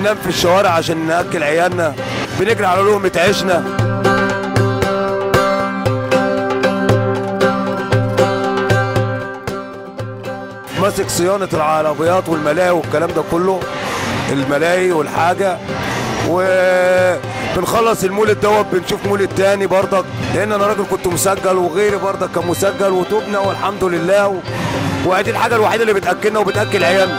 بننام في الشوارع عشان ناكل عيالنا بنجري على لقمه عيشنا ماسك صيانه العربيات والملاهي والكلام ده كله الملاهي والحاجه وبنخلص المولد دوت بنشوف مولد تاني برضك لان انا راجل كنت مسجل وغيري برضك كان مسجل وتوبنا والحمد لله و... وادي الحاجه الوحيده اللي بتاكلنا وبتاكل عيالنا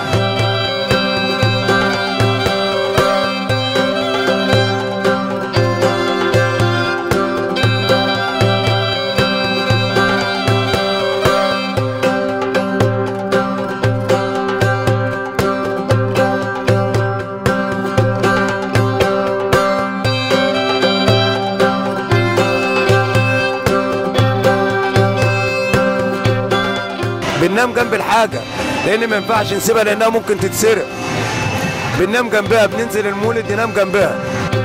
بننام جنب الحاجه لان ما ينفعش نسيبها لانها ممكن تتسرق بننام جنبها بننزل المولد ننام جنبها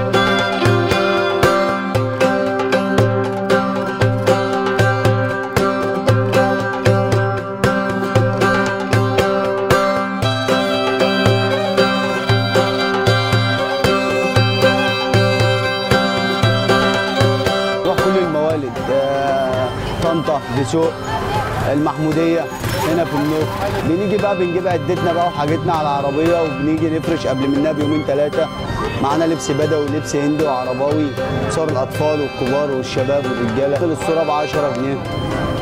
نروح كل الموالد آه، طنطا دسوق المحموديه هنا في النوف بنيجي بقى بنجيب عدتنا بقى وحاجتنا على العربيه وبنيجي نفرش قبل منها بيومين ثلاثه معانا لبس بدوي ولبس هندي وعرباوي صور الاطفال والكبار والشباب والرجاله الصوره ب 10 جنيه